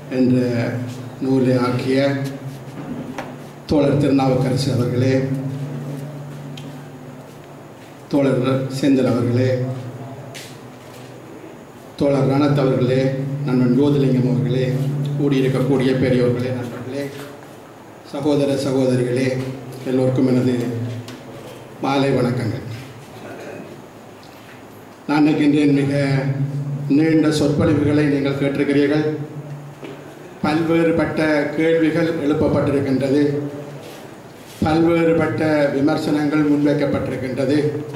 என்ற நூலை ஆக்கிய தோழர் திருநாவுக்கரசு அவர்களே தோழர் செந்தில் அவர்களே தோழர் ரணத் அவர்களே நண்பன் ஜோதிலிங்கம் அவர்களே கூடியிருக்கக்கூடிய பெரியோர்களே நண்பர்களே சகோதர சகோதரிகளே எல்லோருக்கும் எனது மாலை வணக்கங்கள் நான் நினைக்கின்றேன் மிக நீண்ட சொற்பொழிவுகளை நீங்கள் கேட்டிருக்கிறீர்கள் பல்வேறுபட்ட கேள்விகள் எழுப்பப்பட்டிருக்கின்றது பல்வேறுபட்ட விமர்சனங்கள் முன்வைக்கப்பட்டிருக்கின்றது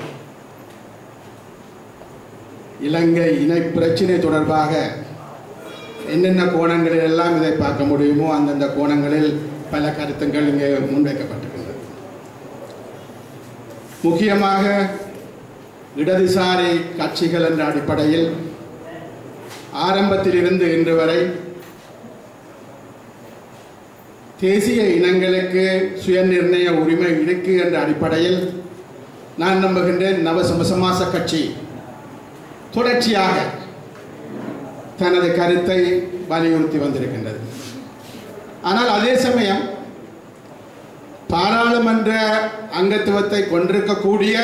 இலங்கை இணை பிரச்சினை தொடர்பாக என்னென்ன கோணங்களில் எல்லாம் இதை பார்க்க முடியுமோ அந்தந்த கோணங்களில் பல கருத்துங்கள் இங்கே முன்வைக்கப்பட்டிருக்கின்றது முக்கியமாக இடதுசாரி கட்சிகள் என்ற அடிப்படையில் ஆரம்பத்திலிருந்து இன்று வரை தேசிய இனங்களுக்கு சுயநிர்ணய உரிமை இருக்கு என்ற அடிப்படையில் நான் நம்புகின்றேன் நவசமசமாச கட்சி தொடர்ச்சியாக தனது கருத்தை வலியுறுத்தி வந்திருக்கின்றது ஆனால் அதே சமயம் பாராளுமன்ற அங்கத்துவத்தை கொண்டிருக்கக்கூடிய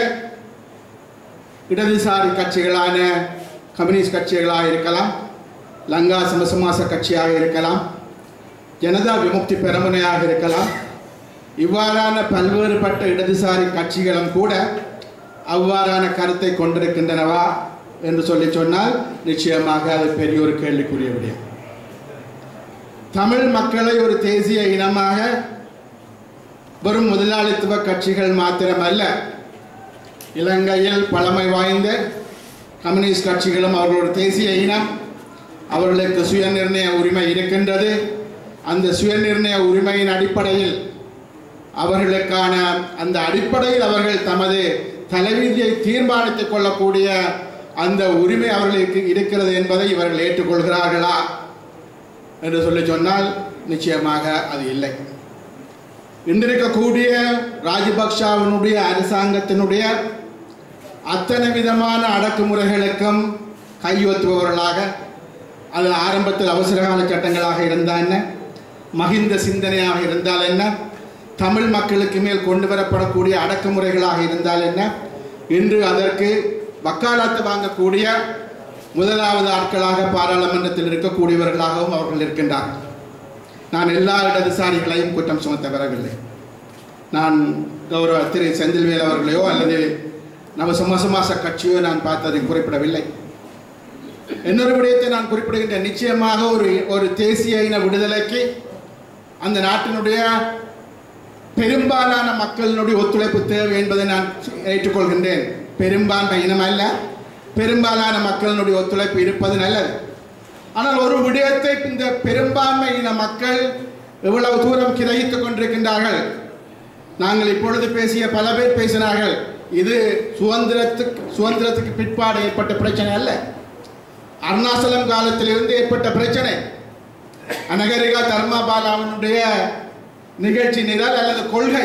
இடதுசாரி கட்சிகளான கம்யூனிஸ்ட் கட்சிகளாக இருக்கலாம் லங்கா சமசமாச கட்சியாக இருக்கலாம் ஜனதா விமுக்தி பெரமுனையாக இருக்கலாம் இவ்வாறான பல்வேறுபட்ட இடதுசாரி கட்சிகளும் கூட அவ்வாறான கருத்தை கொண்டிருக்கின்றனவா என்று சொல்லி சொன்னால் நிச்சயமாக அது பெரிய ஒரு கேள்விக்குரிய விடயம் தமிழ் மக்களை ஒரு தேசிய இனமாக வெறும் முதலாளித்துவ கட்சிகள் மாத்திரமல்ல இலங்கையில் பழமை வாய்ந்த கம்யூனிஸ்ட் கட்சிகளும் அவர்களோட தேசிய இனம் அவர்களுக்கு சுயநிர்ணய உரிமை இருக்கின்றது அந்த சுயநிர்ணய உரிமையின் அடிப்படையில் அவர்களுக்கான அந்த அடிப்படையில் அவர்கள் தமது தலைவிதியை தீர்மானித்துக் கொள்ளக்கூடிய அந்த உரிமை அவர்களுக்கு இருக்கிறது என்பதை இவர்கள் ஏற்றுக்கொள்கிறார்களா என்று சொல்லி சொன்னால் நிச்சயமாக அது இல்லை இன்றிருக்கக்கூடிய ராஜபக்ஷாவினுடைய அரசாங்கத்தினுடைய அத்தனை விதமான அடக்குமுறைகளுக்கும் கையொத்துபவர்களாக அது ஆரம்பத்தில் அவசரகால சட்டங்களாக இருந்தால் என்ன மகிந்த சிந்தனையாக இருந்தால் என்ன தமிழ் மக்களுக்கு மேல் கொண்டு வரப்படக்கூடிய அடக்குமுறைகளாக இருந்தால் என்ன இன்று அதற்கு வக்காலத்து வாங்கக்கூடிய முதலாவது ஆட்களாக பாராளுமன்றத்தில் இருக்கக்கூடியவர்களாகவும் அவர்கள் இருக்கின்றார்கள் நான் எல்லா இடதுசாரிகளையும் குற்றம் சுமத்த வரவில்லை நான் கௌரவ திரு செந்தில்வேல் அவர்களையோ அல்லது நம்ம சமசமாச கட்சியோ நான் பார்த்ததை குறிப்பிடவில்லை இன்னொரு விடயத்தை நான் குறிப்பிடுகின்ற நிச்சயமாக ஒரு ஒரு தேசிய இன விடுதலைக்கு அந்த நாட்டினுடைய பெரும்பாலான மக்களினுடைய ஒத்துழைப்பு தேவை என்பதை நான் ஏற்றுக்கொள்கின்றேன் பெரும்பான்மை இனம் அல்ல பெரும்பாலான மக்களினுடைய ஒத்துழைப்பு இருப்பது நல்லது ஆனால் ஒரு விடயத்தை இந்த பெரும்பான்மை இன மக்கள் எவ்வளவு தூரம் கிரகித்துக் கொண்டிருக்கின்றார்கள் நாங்கள் இப்பொழுது பேசிய பல பேர் பேசினார்கள் இது சுதந்திரத்துக்கு சுதந்திரத்துக்கு பிற்பாடு ஏற்பட்ட பிரச்சனை அல்ல அருணாச்சலம் காலத்திலிருந்து ஏற்பட்ட பிரச்சனை அனகரிகா தர்மபாலாவனுடைய நிகழ்ச்சி நிரல் அல்லது கொள்கை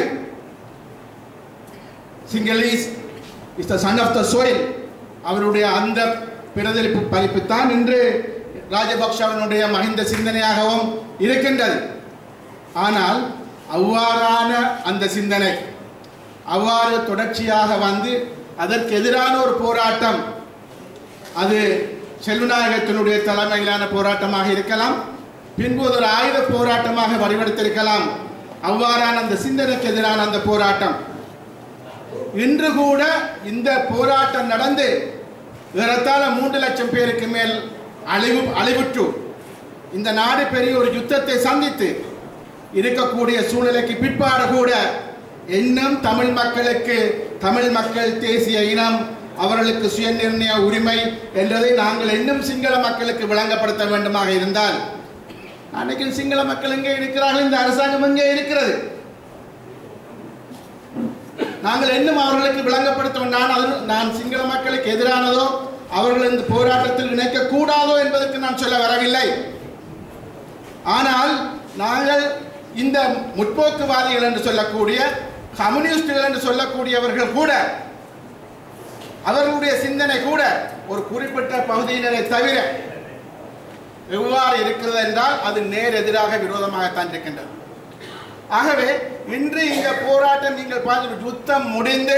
Sinhalese is the son of the soil அவருடைய அந்த பிரதிலிப்பு பதிப்பு தான் இன்று ராஜபக்ஷவனுடைய மகிந்த சிந்தனையாகவும் இருக்கின்றது ஆனால் அவ்வாறான அந்த சிந்தனை அவ்வாறு தொடர்ச்சியாக வந்து அதற்கு எதிரான ஒரு போராட்டம் அது செல்வநாயகத்தினுடைய தலைமையிலான போராட்டமாக இருக்கலாம் பின்பு ஒரு ஆயுத போராட்டமாக வடிவெடுத்திருக்கலாம் அவ்வாறான அந்த சிந்தனைக்கு எதிரான அந்த போராட்டம் இன்று கூட இந்த போராட்டம் நடந்து ஏறத்தாழ மூன்று லட்சம் பேருக்கு மேல் அழிவு அழிவுற்று இந்த நாடு பெரிய ஒரு யுத்தத்தை சந்தித்து இருக்கக்கூடிய சூழ்நிலைக்கு பிற்பாடு கூட இன்னும் தமிழ் மக்களுக்கு தமிழ் மக்கள் தேசிய இனம் அவர்களுக்கு சுயநிர்ணய உரிமை என்றதை நாங்கள் இன்னும் சிங்கள மக்களுக்கு விளங்கப்படுத்த வேண்டுமாக இருந்தால் அன்னைக்கு சிங்கள மக்கள் எங்கே இருக்கிறார்கள் இந்த அரசாங்கம் எங்கே இருக்கிறது நாங்கள் இன்னும் அவர்களுக்கு விளங்கப்படுத்த நான் அது நான் சிங்கள மக்களுக்கு எதிரானதோ அவர்கள் இந்த போராட்டத்தில் இணைக்க கூடாதோ என்பதற்கு நான் சொல்ல வரவில்லை ஆனால் நாங்கள் இந்த முற்போக்குவாதிகள் என்று சொல்லக்கூடிய கம்யூனிஸ்டுகள் என்று சொல்லக்கூடியவர்கள் கூட அவர்களுடைய சிந்தனை கூட ஒரு குறிப்பிட்ட பகுதியினரை தவிர எவ்வாறு இருக்கிறது என்றால் அது நேர் எதிராக விரோதமாகத்தான் இருக்கின்றது ஆகவே இன்று இந்த போராட்டம் நீங்கள் பார்த்து யுத்தம் முடிந்து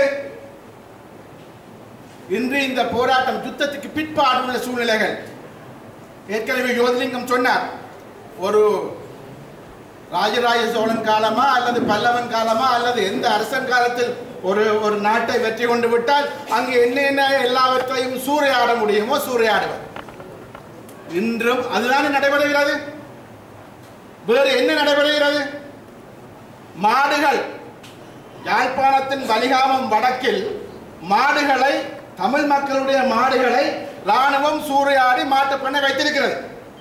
இன்று இந்த போராட்டம் யுத்தத்துக்கு பிற்பாடு உள்ள சூழ்நிலைகள் ஏற்கனவே யோதிலிங்கம் சொன்னார் ஒரு ராஜராஜ சோழன் காலமா அல்லது பல்லவன் காலமா அல்லது எந்த அரசன் காலத்தில் ஒரு ஒரு நாட்டை வெற்றி கொண்டு விட்டால் அங்கு என்னென்ன எல்லாவற்றையும் சூறையாட முடியுமோ சூறையாடுவர் இன்றும் அதுதானே நடைபெறுகிறது வேறு என்ன நடைபெறுகிறது மாடுகள் யாழ்ப்பாணத்தின் வலிகாமம் வடக்கில் மாடுகளை தமிழ் மக்களுடைய மாடுகளை ராணுவம் சூறையாடி மாட்டுப் பண்ணை வைத்திருக்கிறது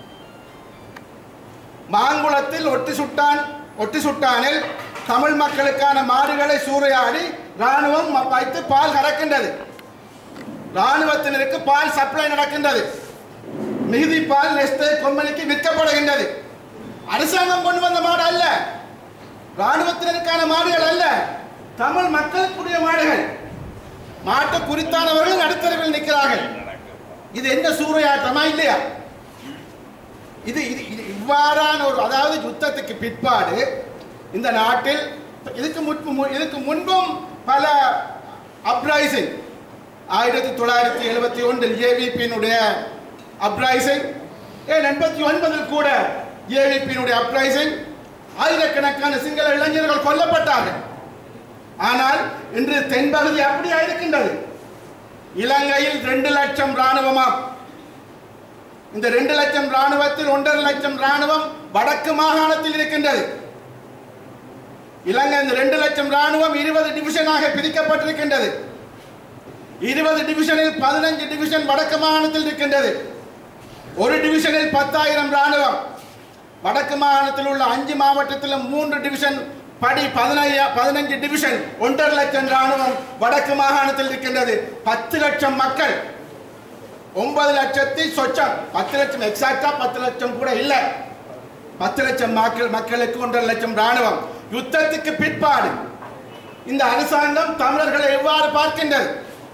மாங்குளத்தில் ஒட்டி சுட்டான் ஒட்டி சுட்டானில் தமிழ் மக்களுக்கான மாடுகளை சூறையாடி ராணுவம் ம- வைத்து பால் கறக்கின்றது ராணுவத்தினருக்கு பால் சப்ளை நடக்கின்றது மிகுதி பால் நெஸ்டே கொம்பனிக்கு விற்கப்படுகின்றது அரசாங்கம் கொண்டு வந்த மாடு அல்ல ராணுவத்தினருக்கான மாடுகள் அல்ல தமிழ் மக்களுக்குரிய மாடுகள் மாட்டு குறித்தானவர்கள் நடுத்தரவில் நிற்கிறார்கள் இது என்ன சூறையாட்டமா இல்லையா இது இது இது இவ்வாறான ஒரு அதாவது யுத்தத்துக்கு பிற்பாடு இந்த நாட்டில் இதுக்கு முன்பு மு- இதுக்கு முன்பும் பல அப்ரைசிங் ஆயிரத்தி தொள்ளாயிரத்தி எழுபத்தி ஒன்றில் ஏவிபியினுடைய அப்ரைசிங் ஏன் எண்பத்தி ஒன்பதில் கூட ஏவிபியினுடைய அப்ரைசிங் ஆயிரக்கணக்கான சிங்கள இளைஞர்கள் கொல்லப்பட்டார்கள் ஆனால் இன்று தென்பகுதி அப்படியா இருக்கின்றது இலங்கையில் ரெண்டு லட்சம் ராணுவமாம் இந்த ரெண்டு லட்சம் ராணுவத்தில் ஒன்றரை லட்சம் ராணுவம் வடக்கு மாகாணத்தில் இருக்கின்றது இலங்கை இந்த ரெண்டு லட்சம் ராணுவம் இருபது டிவிஷனாக பிரிக்கப்பட்டிருக்கின்றது இருபது டிவிஷனில் பதினஞ்சு டிவிஷன் வடக்கு மாகாணத்தில் இருக்கின்றது ஒரு டிவிஷனில் பத்தாயிரம் ராணுவம் வடக்கு மாகாணத்தில் உள்ள அஞ்சு மாவட்டத்தில் மூன்று டிவிஷன் படி பதினைய பதினஞ்சு டிவிஷன் ஒன்றரை லட்சம் ராணுவம் வடக்கு மாகாணத்தில் இருக்கின்றது பத்து லட்சம் மக்கள் ஒன்பது லட்சத்தி சொச்சம் பத்து லட்சம் எக்ஸாக்டா பத்து லட்சம் கூட இல்லை பத்து லட்சம் மக்கள் மக்களுக்கு ஒன்றரை லட்சம் ராணுவம் யுத்தத்துக்கு பிற்பாடு இந்த அரசாங்கம் தமிழர்களை எவ்வாறு பார்க்கின்றது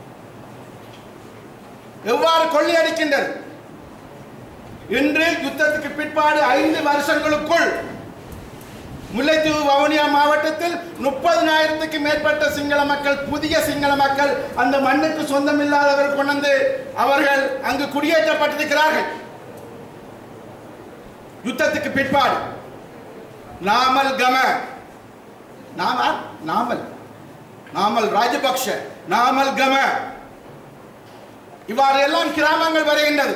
எவ்வாறு கொள்ளையடிக்கின்றது இன்று யுத்தத்துக்கு பிற்பாடு ஐந்து வருஷங்களுக்குள் முல்லைத்தீவு வவுனியா மாவட்டத்தில் முப்பதினாயிரத்துக்கு மேற்பட்ட சிங்கள மக்கள் புதிய சிங்கள மக்கள் அந்த மண்ணுக்கு சொந்தம் இல்லாதவர்கள் கொண்டு வந்து அவர்கள் அங்கு குடியேற்றப்பட்டிருக்கிறார்கள் யுத்தத்துக்கு பிற்பாடு நாமல் கம நாம நாமல் நாமல் ராஜபக்ஷ நாமல் கம இவ்வாறு எல்லாம் கிராமங்கள் வருகின்றது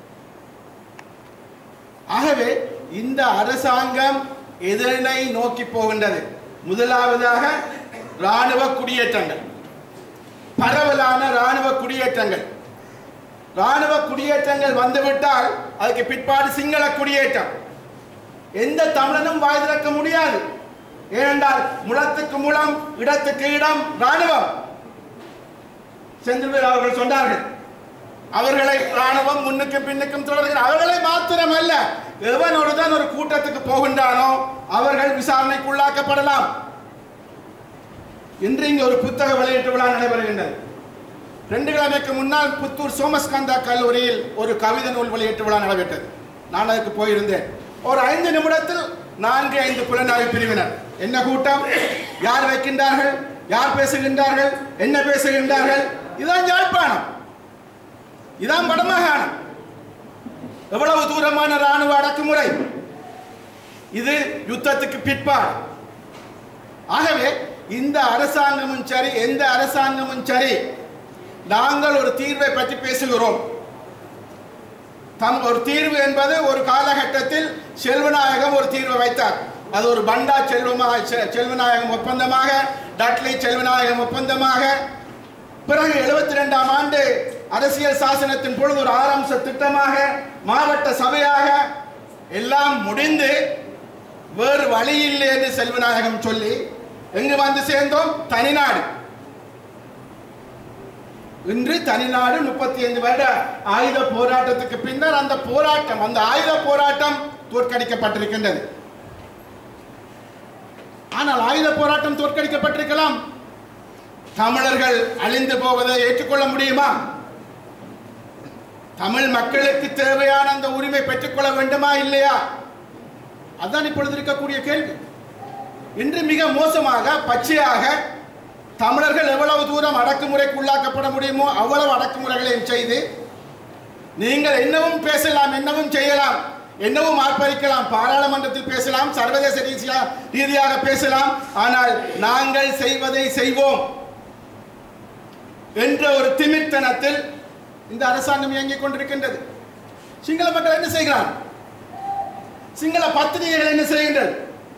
ஆகவே இந்த அரசாங்கம் எதனை நோக்கி போகின்றது முதலாவதாக ராணுவ குடியேற்றங்கள் பரவலான ராணுவ குடியேற்றங்கள் ராணுவ குடியேற்றங்கள் வந்துவிட்டால் அதுக்கு பிற்பாடு சிங்கள குடியேற்றம் எந்த தமிழனும் வாய் திறக்க முடியாது ஏனென்றால் முளத்துக்கு முளம் இடத்துக்கு இடம் ராணுவம் செந்தில்வேல் அவர்கள் சொன்னார்கள் அவர்களை ராணுவம் முன்னுக்கு பின்னுக்கும் தொடர்கிற அவர்களை மாத்திரமல்ல எவனோடு தான் ஒரு கூட்டத்துக்கு போகின்றானோ அவர்கள் விசாரணைக்குள்ளாக்கப்படலாம் இன்று இங்கு ஒரு புத்தக வெளியீட்டு விழா நடைபெறுகின்றது ரெண்டு கிழமைக்கு முன்னால் புத்தூர் சோமஸ்கந்தா கல்லூரியில் ஒரு கவிதை நூல் வெளியீட்டு விழா நடைபெற்றது நான் அதுக்கு போயிருந்தேன் ஒரு ஐந்து நிமிடத்தில் நான்கு ஐந்து புலனாய்வு பிரிவினர் என்ன கூட்டம் யார் வைக்கின்றார்கள் யார் பேசுகின்றார்கள் என்ன பேசுகின்றார்கள் இதான் யாழ்ப்பாணம் இதான் வடமாகாணம் எவ்வளவு தூரமான ராணுவ அடக்குமுறை இது யுத்தத்துக்கு பிற்பாடு ஆகவே இந்த அரசாங்கமும் சரி எந்த அரசாங்கமும் சரி நாங்கள் ஒரு தீர்வை பற்றி பேசுகிறோம் தம் ஒரு தீர்வு என்பது ஒரு காலகட்டத்தில் செல்வநாயகம் ஒரு தீர்வை வைத்தார் அது ஒரு பண்டா செல்வமாக செ- செல்வநாயகம் ஒப்பந்தமாக டட்லி செல்வநாயகம் ஒப்பந்தமாக பிறகு எழுபத்தி ரெண்டாம் ஆண்டு அரசியல் சாசனத்தின் பொழுது ஒரு ஆரம்ச திட்டமாக மாவட்ட சபையாக எல்லாம் முடிந்து வேறு வழி இல்லை என்று செல்வநாயகம் சொல்லி எங்கு வந்து சேர்ந்தோம் தனிநாடு இன்று தனிநாடு முப்பத்தி ஐந்து வருட ஆயுத போராட்டத்துக்கு பின்னர் அந்த போராட்டம் அந்த ஆயுத போராட்டம் தோற்கடிக்கப்பட்டிருக்கின்றது ஆனால் ஆயுத போராட்டம் தோற்கடிக்கப்பட்டிருக்கலாம் தமிழர்கள் அழிந்து போவதை ஏற்றுக்கொள்ள முடியுமா தமிழ் மக்களுக்கு தேவையான அந்த உரிமை பெற்றுக்கொள்ள வேண்டுமா இல்லையா அதான் இப்பொழுது இருக்கக்கூடிய கேள்வி இன்று மிக மோசமாக பச்சையாக தமிழர்கள் எவ்வளவு தூரம் அடக்குமுறைக்கு உள்ளாக்கப்பட முடியுமோ அவ்வளவு அடக்குமுறைகளையும் செய்து நீங்கள் என்னவும் பேசலாம் என்னவும் செய்யலாம் என்னவும் ஆர்ப்பரிக்கலாம் பாராளுமன்றத்தில் பேசலாம் சர்வதேச ரீதியா- ரீதியாக பேசலாம் ஆனால் நாங்கள் செய்வதை செய்வோம் என்ற ஒரு திமிர்த்தனத்தில் இந்த அரசாங்கம் இயங்கிக் கொண்டிருக்கின்றது சிங்கள மக்கள் என்ன செய்கிறார் சிங்கள பத்திரிகைகள் என்ன செய்கின்றது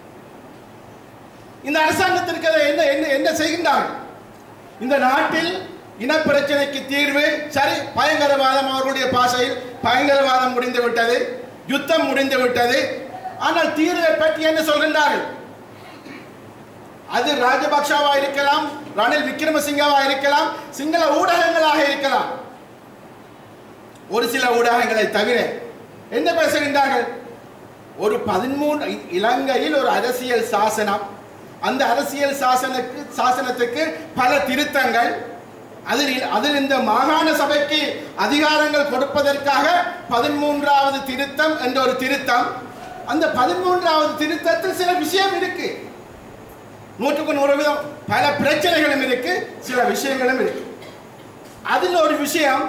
இந்த அரசாங்கத்திற்கு அதை என்ன என்ன என்ன செய்கின்றார்கள் இந்த நாட்டில் இனப்பிரச்சனைக்கு தீர்வு சரி பயங்கரவாதம் அவர்களுடைய பாஷையில் பயங்கரவாதம் முடிந்து விட்டது யுத்தம் முடிந்து விட்டது ஆனால் தீர்வை பற்றி என்ன சொல்கின்றார்கள் அது ராஜபக்ஷவா இருக்கலாம் ரணில் விக்ரமசிங்கவா இருக்கலாம் சிங்கள ஊடகங்களாக இருக்கலாம் ஒரு சில ஊடகங்களை தவிர என்ன பேசுகின்றார்கள் ஒரு பதிமூன்று இலங்கையில் ஒரு அரசியல் சாசனம் அந்த அரசியல் சாசனுக்கு சாசனத்துக்கு பல திருத்தங்கள் அதில் அதில் இந்த மாகாண சபைக்கு அதிகாரங்கள் கொடுப்பதற்காக பதிமூன்றாவது திருத்தம் என்ற ஒரு திருத்தம் அந்த பதிமூன்றாவது திருத்தத்தில் சில விஷயம் இருக்கு நூற்றுக்கு நூறு வீதம் பல பிரச்சனைகளும் இருக்கு சில விஷயங்களும் இருக்கு அதில் ஒரு விஷயம்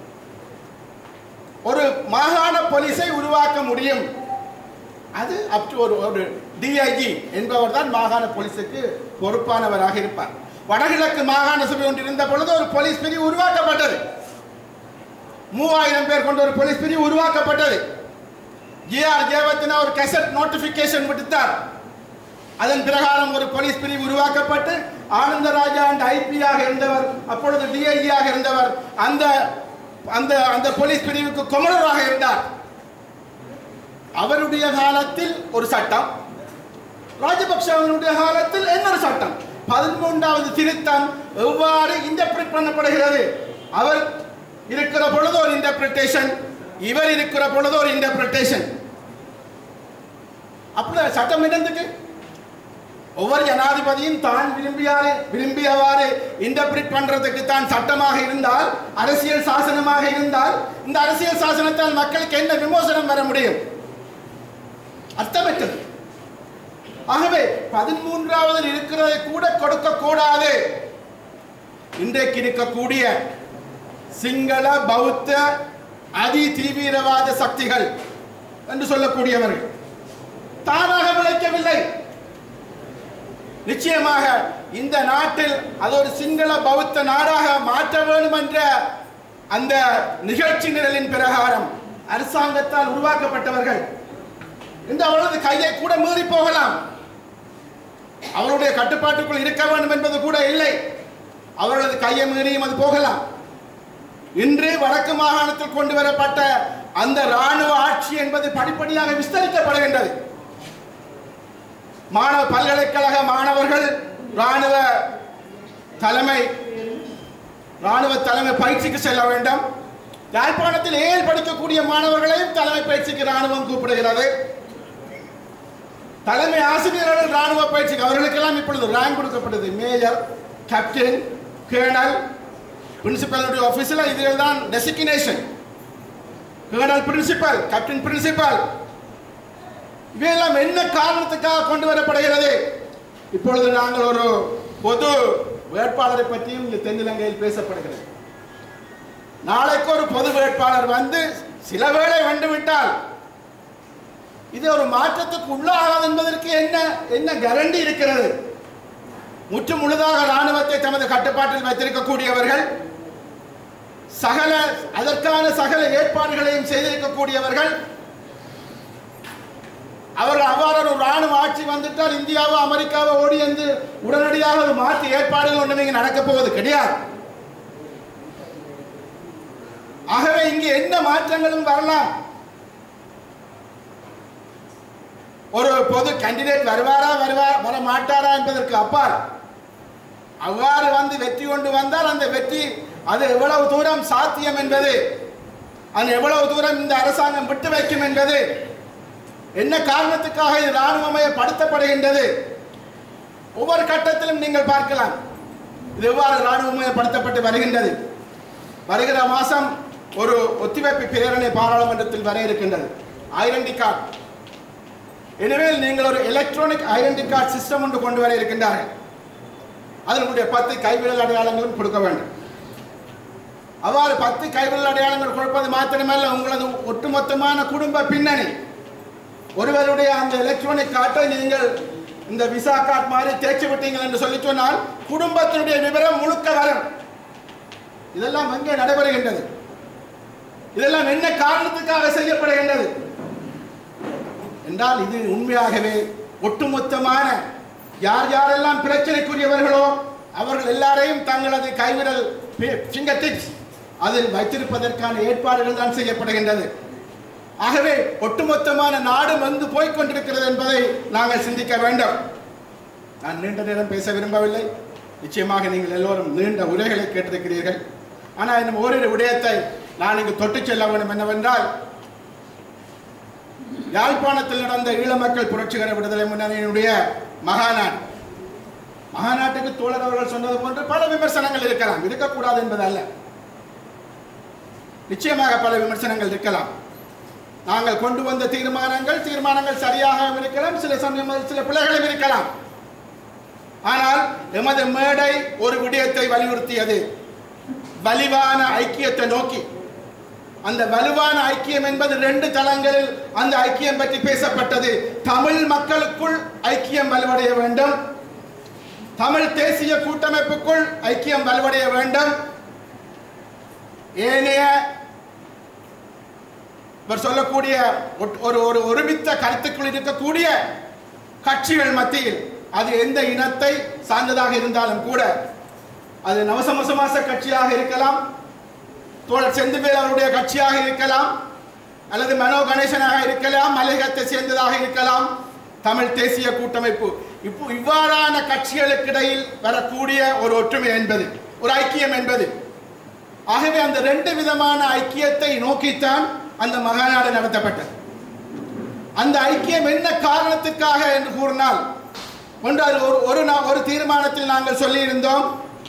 ஒரு மாகாண போலீஸை உருவாக்க முடியும் அது அப் டு ஒரு ஒரு டிஐஜி என்பவர் தான் மாகாண போலீஸுக்கு பொறுப்பானவராக இருப்பார் வடகிழக்கு மாகாண சபை ஒன்று இருந்த பொழுது ஒரு போலீஸ் பிரிவு உருவாக்கப்பட்டது மூவாயிரம் பேர் கொண்ட ஒரு போலீஸ் பிரிவு உருவாக்கப்பட்டது ஜிஆர் ஜெயவர்தனா ஒரு கெசட் நோட்டிபிகேஷன் விடுத்தார் அதன் பிரகாரம் ஒரு போலீஸ் பிரிவு உருவாக்கப்பட்டு ஆனந்தராஜா அண்ட் ஐபியாக இருந்தவர் அப்பொழுது டிஐஜியாக இருந்தவர் அந்த அந்த அந்த போலீஸ் பிரிவுக்கு கொமரராக இருந்தார் அவருடைய காலத்தில் ஒரு சட்டம் ராஜபக்சவனுடைய காலத்தில் இன்னொரு சட்டம் பதிமூன்றாவது திருத்தம் எவ்வாறு இன்டர்பிரட் பண்ணப்படுகிறது அவர் இருக்கிற பொழுது ஒரு இன்டர்பிரிட்டேஷன் இவர் இருக்கிற பொழுது ஒரு இன்டர்பிரிட்டேஷன் அப்படி சட்டம் என்னதுக்கு ஒவ்வொரு ஜனாதிபதியும் தான் விரும்பியாரு விரும்பியவாறு இன்டர்பிரிட் பண்றதுக்கு தான் சட்டமாக இருந்தால் அரசியல் சாசனமாக இருந்தால் இந்த அரசியல் சாசனத்தால் மக்களுக்கு என்ன விமோசனம் வர முடியும் அர்த்தமற்றது ஆகவே பதிமூன்றாவது இருக்கிறதை கூட கொடுக்க கூடாது இன்றைக்கு இருக்கக்கூடிய சிங்கள பௌத்த அதி தீவிரவாத சக்திகள் என்று சொல்லக்கூடியவர்கள் தானாக விளைக்கவில்லை நிச்சயமாக இந்த நாட்டில் அது ஒரு சிங்கள பௌத்த நாடாக மாற்ற வேண்டும் என்ற அந்த நிகழ்ச்சி நிரலின் பிரகாரம் அரசாங்கத்தால் உருவாக்கப்பட்டவர்கள் இந்த அவரது கையை கூட மீறி போகலாம் அவருடைய கட்டுப்பாட்டுக்குள் இருக்க வேண்டும் என்பது கூட இல்லை அவர்களது கையை மீறியும் அது போகலாம் இன்று வடக்கு மாகாணத்தில் கொண்டு வரப்பட்ட அந்த ராணுவ ஆட்சி என்பது படிப்படியாக விஸ்தரிக்கப்படுகின்றது மாணவ பல்கலைக்கழக மாணவர்கள் ராணுவ தலைமை ராணுவ தலைமை பயிற்சிக்கு செல்ல வேண்டும் யாழ்ப்பாணத்தில் ஏழு படிக்கக்கூடிய மாணவர்களையும் தலைமை பயிற்சிக்கு ராணுவம் கூப்பிடுகிறது தலைமை ஆசிரியர்கள் ராணுவ பயிற்சிக்கு அவர்களுக்கெல்லாம் இப்பொழுது ரேங்க் கொடுக்கப்பட்டது மேஜர் கேப்டன் கேர்னல் பிரின்சிபலுடைய ஆஃபீஸில் இதில் தான் designation colonel principal captain principal இவையெல்லாம் என்ன காரணத்துக்காக கொண்டு வரப்படுகிறது இப்பொழுது நாங்கள் ஒரு பொது வேட்பாளரை பற்றியும் இங்கு தென்னிலங்கையில் பேசப்படுகிறது நாளைக்கு ஒரு பொது வேட்பாளர் வந்து சில வேளை வந்துவிட்டால் இது ஒரு மாற்றத்துக்கு உள்ளாகாது என்பதற்கு என்ன என்ன கேரண்டி இருக்கிறது முற்று முழுதாக ராணுவத்தை தமது கட்டுப்பாட்டில் வைத்திருக்கக்கூடியவர்கள் சகல அதற்கான சகல ஏற்பாடுகளையும் செய்திருக்கக்கூடியவர்கள் அவர்கள் அவ்வாறு ஒரு ராணுவ ஆட்சி வந்துட்டால் இந்தியாவோ அமெரிக்காவோ ஓடி வந்து உடனடியாக ஒரு மாற்று ஏற்பாடுகள் ஒன்றும் இங்கே நடக்கப் போவது கிடையாது ஆகவே இங்கே என்ன மாற்றங்களும் வரலாம் ஒரு பொது கேண்டிடேட் வருவாரா வருவா வர மாட்டாரா என்பதற்கு அப்பால் அவ்வாறு வந்து வெற்றி கொண்டு வந்தால் அந்த வெற்றி அது எவ்வளவு தூரம் சாத்தியம் என்பது அது எவ்வளவு தூரம் இந்த அரசாங்கம் விட்டு வைக்கும் என்பது என்ன காரணத்துக்காக இது இராணுவமயப்படுத்தப்படுகின்றது ஒவ்வொரு கட்டத்திலும் நீங்கள் பார்க்கலாம் இது எவ்வாறு இராணுவமயப்படுத்தப்பட்டு வருகின்றது வருகிற மாதம் ஒரு ஒத்திவைப்பு பிரேரணை பாராளுமன்றத்தில் வர இருக்கின்றது ஐடென்டி கார்டு எனவே நீங்கள் ஒரு எலக்ட்ரானிக் ஐடென்டி கார்டு சிஸ்டம் ஒன்று கொண்டு வர இருக்கின்றார்கள் அதனுடைய பத்து கைவிரல் அடையாளங்களும் கொடுக்க வேண்டும் அவ்வாறு பத்து கைவிரல் அடையாளங்கள் கொடுப்பது மாத்திரமல்ல உங்களது ஒட்டுமொத்தமான குடும்ப பின்னணி ஒருவருடைய அந்த எலக்ட்ரானிக் கார்டை நீங்கள் இந்த விசா கார்டு மாதிரி தேய்ச்சி விட்டீங்கள் என்று சொல்லி சொன்னால் குடும்பத்தினுடைய விவரம் முழுக்க வரும் இதெல்லாம் எங்கே நடைபெறுகின்றது இதெல்லாம் என்ன காரணத்துக்காக செய்யப்படுகின்றது என்றால் இது உண்மையாகவே ஒட்டுமொத்தமான யார் யாரெல்லாம் பிரச்சனைக்குரியவர்களோ அவர்கள் எல்லாரையும் தங்களது கைவிரல் ஃபிங்கர் டிப்ஸ் அதில் வைத்திருப்பதற்கான ஏற்பாடுகள் தான் செய்யப்படுகின்றது ஆகவே ஒட்டுமொத்தமான நாடு வந்து போய்க் கொண்டிருக்கிறது என்பதை நாங்கள் சிந்திக்க வேண்டும் நான் நீண்ட நேரம் பேச விரும்பவில்லை நிச்சயமாக நீங்கள் எல்லோரும் நீண்ட உரைகளை கேட்டிருக்கிறீர்கள் ஆனால் இன்னும் ஓரிரு விடயத்தை நான் இங்கு தொட்டுச் செல்ல வேண்டும் என்னவென்றால் யாழ்ப்பாணத்தில் நடந்த ஈழ மக்கள் புரட்சிகர விடுதலை முன்னணியினுடைய மகாநாடு மகாநாட்டுக்கு தோழர் அவர்கள் சொன்னது போன்று பல விமர்சனங்கள் இருக்கலாம் இருக்கக்கூடாது என்பது அல்ல நிச்சயமாக பல விமர்சனங்கள் இருக்கலாம் நாங்கள் கொண்டு வந்த தீர்மானங்கள் தீர்மானங்கள் சரியாக இருக்கலாம் சில சமயம் அதில் சில பிழைகளும் இருக்கலாம் ஆனால் எமது மேடை ஒரு விடயத்தை வலியுறுத்தியது வலிவான ஐக்கியத்தை நோக்கி அந்த வலுவான ஐக்கியம் என்பது ரெண்டு தளங்களில் அந்த ஐக்கியம் பற்றி பேசப்பட்டது தமிழ் மக்களுக்குள் ஐக்கியம் வலுவடைய வேண்டும் தமிழ் தேசிய கூட்டமைப்புக்குள் ஐக்கியம் வலுவடைய வேண்டும் ஏனைய இவர் சொல்லக்கூடிய ஒட்- ஒரு ஒரு ஒருமித்த கருத்துக்குள் இருக்கக்கூடிய கட்சிகள் மத்தியில் அது எந்த இனத்தை சார்ந்ததாக இருந்தாலும் கூட அது நவசமசமாச கட்சியாக இருக்கலாம் தோழர் செந்துவேல் அவருடைய கட்சியாக இருக்கலாம் அல்லது மனோ கணேசனாக இருக்கலாம் மலையகத்தை சேர்ந்ததாக இருக்கலாம் தமிழ் தேசிய கூட்டமைப்பு இப்போ இவ்வாறான கட்சிகளுக்கு இடையில் வரக்கூடிய ஒரு ஒற்றுமை என்பது ஒரு ஐக்கியம் என்பது ஆகவே அந்த ரெண்டு விதமான ஐக்கியத்தை நோக்கித்தான் அந்த மகாநாடு நடத்தப்பட்டது அந்த ஐக்கியம் என்ன காரணத்துக்காக என்று கூறினால் ஒன்று அது ஒரு ஒரு நா- ஒரு தீர்மானத்தில் நாங்கள் சொல்லியிருந்தோம்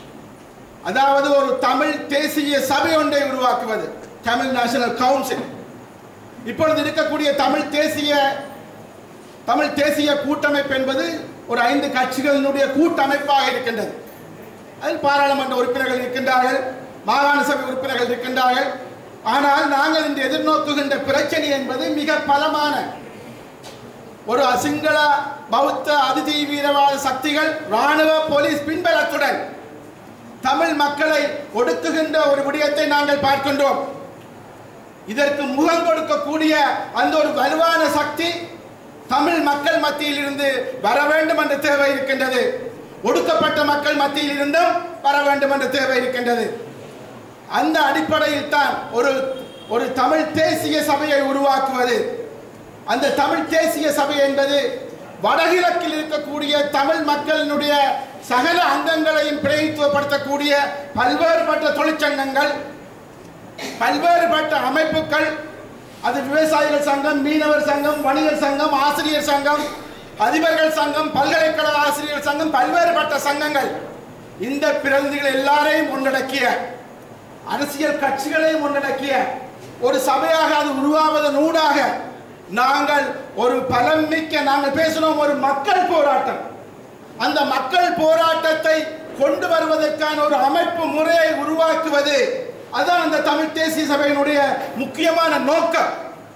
அதாவது ஒரு தமிழ் தேசிய சபை ஒன்றை உருவாக்குவது தமிழ் நேஷனல் கவுன்சில் இப்பொழுது இருக்கக்கூடிய தமிழ் தேசிய தமிழ் தேசிய கூட்டமைப்பு என்பது ஒரு ஐந்து கட்சிகளினுடைய கூட்டமைப்பாக இருக்கின்றது அதில் பாராளுமன்ற உறுப்பினர்கள் இருக்கின்றார்கள் மாகாண சபை உறுப்பினர்கள் இருக்கின்றார்கள் ஆனால் நாங்கள் இன்று எதிர்நோக்குகின்ற பிரச்சனை என்பது மிக பலமான ஒரு சிங்கள பௌத்த அதிதீவிரவாத சக்திகள் ராணுவ போலீஸ் பின்பலத்துடன் தமிழ் மக்களை ஒடுக்குகின்ற ஒரு விடயத்தை நாங்கள் பார்க்கின்றோம் இதற்கு முகம் கொடுக்கக்கூடிய அந்த ஒரு வலுவான சக்தி தமிழ் மக்கள் மத்தியில் இருந்து வர வேண்டும் என்ற தேவை இருக்கின்றது ஒடுக்கப்பட்ட மக்கள் மத்தியில் இருந்தும் வர வேண்டும் என்ற தேவை இருக்கின்றது அந்த அடிப்படையில் தான் ஒரு ஒரு தமிழ் தேசிய சபையை உருவாக்குவது அந்த தமிழ் தேசிய சபை என்பது வடகிழக்கில் இருக்கக்கூடிய தமிழ் மக்களினுடைய சகல அங்கங்களையும் பிரதித்துவப்படுத்தக்கூடிய பல்வேறுபட்ட தொழிற்சங்கங்கள் பல்வேறுபட்ட அமைப்புகள் அது விவசாயிகள் சங்கம் மீனவர் சங்கம் வணிகர் சங்கம் ஆசிரியர் சங்கம் அதிபர்கள் சங்கம் பல்கலைக்கழக ஆசிரியர் சங்கம் பல்வேறுபட்ட சங்கங்கள் இந்த பிரதிநிதிகள் எல்லாரையும் உள்ளடக்கிய அரசியல் கட்சிகளையும் உள்ளடக்கிய ஒரு சபையாக அது உருவாவதன் ஊடாக நாங்கள் ஒரு பலம் மிக்க நாங்கள் பேசினோம் ஒரு மக்கள் போராட்டம் அந்த மக்கள் போராட்டத்தை கொண்டு வருவதற்கான ஒரு அமைப்பு முறையை உருவாக்குவது அதான் அந்த தமிழ் தேசிய சபையினுடைய முக்கியமான நோக்கம்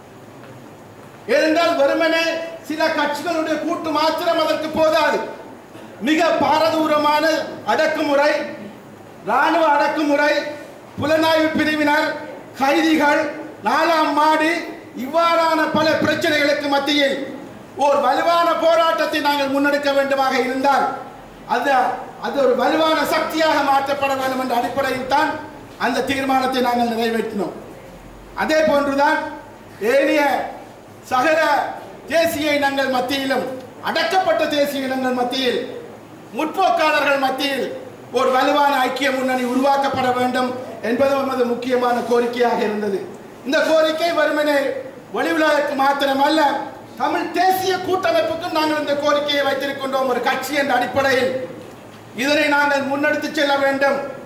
ஏனென்றால் வெறுமனே சில கட்சிகளுடைய கூட்டு மாத்திரம் அதற்கு போதாது மிக பாரதூரமான அடக்குமுறை ராணுவ அடக்குமுறை புலனாய்வு பிரிவினர் கைதிகள் நாலாம் மாடி இவ்வாறான பல பிரச்சனைகளுக்கு மத்தியில் ஒரு வலுவான போராட்டத்தை நாங்கள் முன்னெடுக்க வேண்டுமாக இருந்தால் அது அது ஒரு வலுவான சக்தியாக மாற்றப்பட வேண்டும் என்ற அடிப்படையில் தான் அந்த தீர்மானத்தை நாங்கள் நிறைவேற்றினோம் அதே போன்றுதான் ஏனைய சகல தேசிய இனங்கள் மத்தியிலும் அடக்கப்பட்ட தேசிய இனங்கள் மத்தியில் முற்போக்காளர்கள் மத்தியில் ஒரு வலுவான ஐக்கிய முன்னணி உருவாக்கப்பட வேண்டும் என்பது நமது முக்கியமான கோரிக்கையாக இருந்தது இந்த கோரிக்கை வெறுமனே வெளி உலகிற்கு மாத்திரமல்ல தமிழ் தேசிய கூட்டமைப்புக்கும் நாங்கள் இந்த கோரிக்கையை வைத்திருக்கின்றோம் ஒரு கட்சி என்ற அடிப்படையில் இதனை நாங்கள் முன்னெடுத்து செல்ல வேண்டும்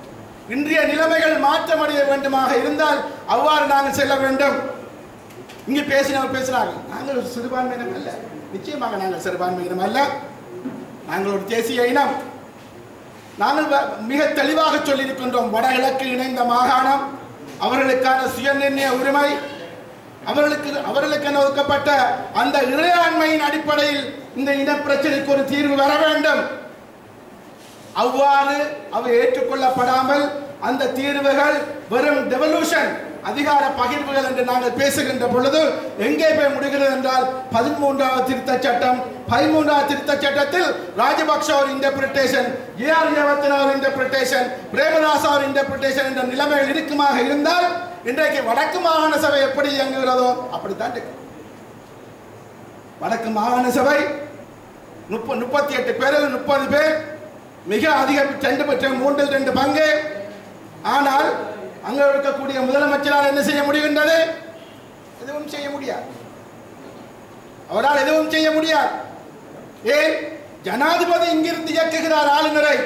இன்றைய நிலைமைகள் மாற்றமடைய வேண்டுமாக இருந்தால் அவ்வாறு நாங்கள் செல்ல வேண்டும் இங்கே பேசினவர் பேசுறாங்க நாங்கள் ஒரு சிறுபான்மையினம் அல்ல நிச்சயமாக நாங்கள் சிறுபான்மையினம் அல்ல நாங்கள் ஒரு தேசிய இனம் நாங்கள் வ- மிக தெளிவாக சொல்லியிருக்கின்றோம் வடகிழக்கு இணைந்த மாகாணம் அவர்களுக்கான சுயநிர்ணய உரிமை அவர்களுக்கு அவர்களுக்கென ஒதுக்கப்பட்ட அந்த இறையாண்மையின் அடிப்படையில் இந்த இனப்பிரச்சனைக்கு ஒரு தீர்வு வர வேண்டும் அவ்வாறு அவை ஏற்றுக்கொள்ளப்படாமல் அந்த தீர்வுகள் வெறும் டெவல்யூஷன் அதிகார பகிர்வுகள் என்று நாங்கள் பேசுகின்ற பொழுது எங்கே போய் முடிகிறது என்றால் பதிமூன்றாவது திருத்தச் சட்டம் பதிமூன்றாவது திருத்தச் சட்டத்தில் ராஜபக்ஷ ஒரு இன்டர்பிரிட்டேஷன் ஏஆர் ரேவத்தன் ஒரு இன்டர்பிரிட்டேஷன் பிரேமதாஸ் ஒரு இன்டர்பிரிட்டேஷன் என்ற நிலைமைகள் இருக்குமாக இருந்தால் இன்றைக்கு வடக்கு மாகாண சபை எப்படி இயங்குகிறதோ அப்படித்தான் இருக்கு வடக்கு மாகாண சபை முப்ப முப்பத்தி எட்டு பேரில் முப்பது பேர் மிக அதிக சென்று பெற்ற மூன்றில் ரெண்டு பங்கு ஆனால் அங்க இருக்கக்கூடிய முதலமைச்சரால் என்ன செய்ய முடிகின்றது எதுவும் செய்ய முடியாது அவரால் எதுவும் செய்ய முடியாது ஏன் ஜனாதிபதி இங்கிருந்து இயக்குகிறார் ஆளுநரை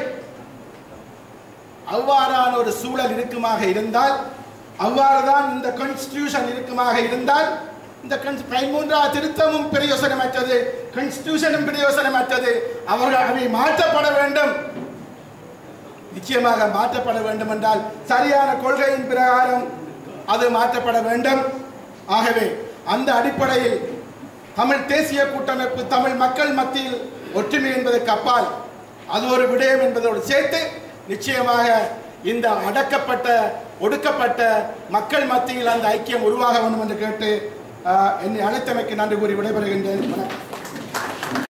அவ்வாறான ஒரு சூழல் இருக்குமாக இருந்தால் அவ்வாறுதான் இந்த கான்ஸ்டிடியூஷன் இருக்குமாக இருந்தால் இந்த கன்ஸ்- பதிமூன்றாவது திருத்தமும் பிரயோசனமற்றது கான்ஸ்டிடியூஷனும் பிரயோசனமற்றது அவர்கள் அவை மாற்றப்பட வேண்டும் நிச்சயமாக மாற்றப்பட வேண்டும் என்றால் சரியான கொள்கையின் பிரகாரம் அது மாற்றப்பட வேண்டும் ஆகவே அந்த அடிப்படையில் தமிழ் தேசிய கூட்டமைப்பு தமிழ் மக்கள் மத்தியில் ஒற்றுமை என்பதற்கு அப்பால் அது ஒரு விடயம் என்பதோடு சேர்த்து நிச்சயமாக இந்த அடக்கப்பட்ட ஒடுக்கப்பட்ட மக்கள் மத்தியில் அந்த ஐக்கியம் உருவாக வேண்டும் என்று கேட்டு ஆஹ், என்னை அழைத்தமைக்கு நன்றி கூறி விடைபெறுகின்றேன் வணக்கம்